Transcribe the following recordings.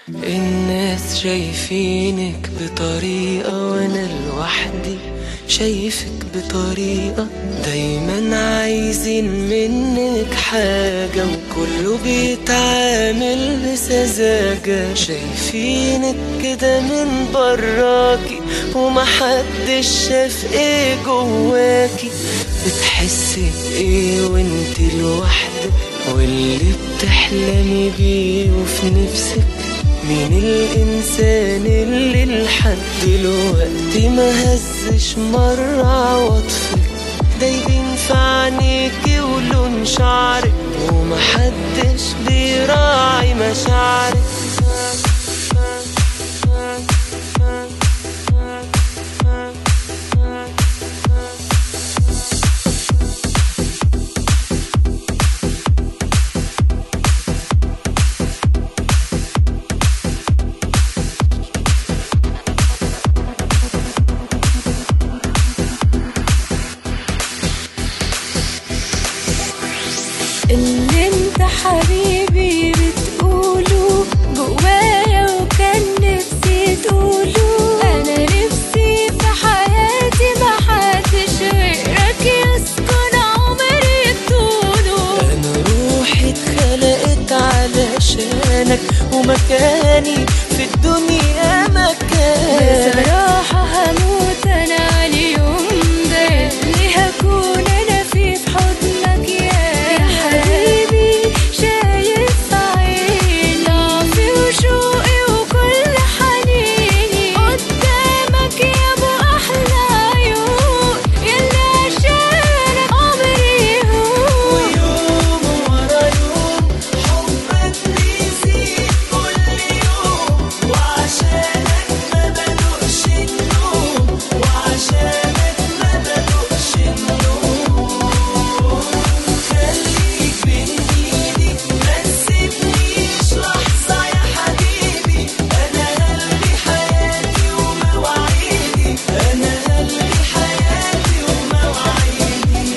الناس شايفينك بطريقة وانا لوحدي شايفك بطريقة دايما عايزين منك حاجة وكله بيتعامل بسذاجة شايفينك كده من براكي ومحدش شاف ايه جواكي بتحسي بايه وانت لوحدك واللي بتحلمي بيه وفي نفسك مين الإنسان اللي لحد دلوقتي ما هزش مرة عواطفك دايبين في عينيكي ولون شعرك ومحدش بيراعي مشاعرك اللي انت حبيبي بتقوله جوايا وكان نفسي تقوله انا نفسي في حياتي محدش غيرك يسكن عمري طوله أنا روحي اتخلقت علشانك ومكاني في الدنيا مكانك بصراحة هموت انا على اليوم ده اللي هكون انا فيه في حضنك يا يا حبيبي شايف في عيني ضعفي وشوقي وكل حنيني قدامك يا ابو احلى عيون يلي عشانك عمري يهون ويوم ورا يوم حبك بيزيد كل يوم وعشانك ما بدوقش النوم وعشانك ما بدوقش النوم خليك بين ايدي ما تسيبنيش لحظة يا حبيبي أنا قلبي حياتي ومواعيدي أنا قلبي حياتي ومواعيدي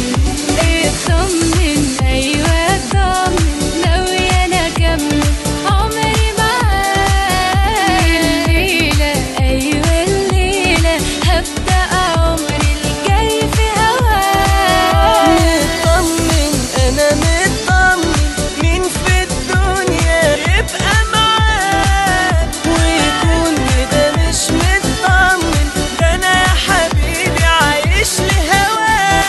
اطمن ايوه اطمن ناوية انا اكمل عمري معاك الليلة ايوه الليلة هبدأ عمري الجاي في هواك مطمن انا مطمن مين في الدنيا يبقى معاك ويكون كده مش مطمن ده انا يا حبيبي عايش لهواك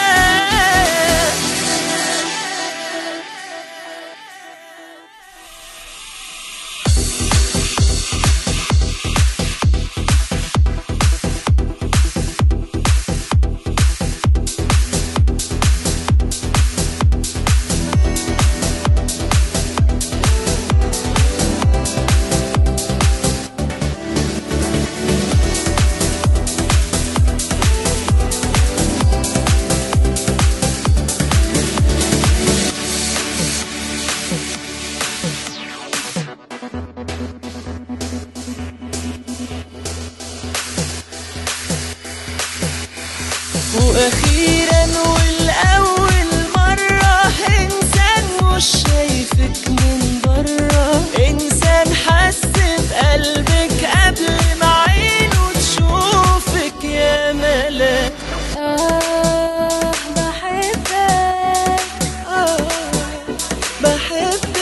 واخيرا والاول مره انسان مش شايفك من بره انسان حس بقلبك قبل ما عينه تشوفك يا ملاك اه بحبك آه بحبك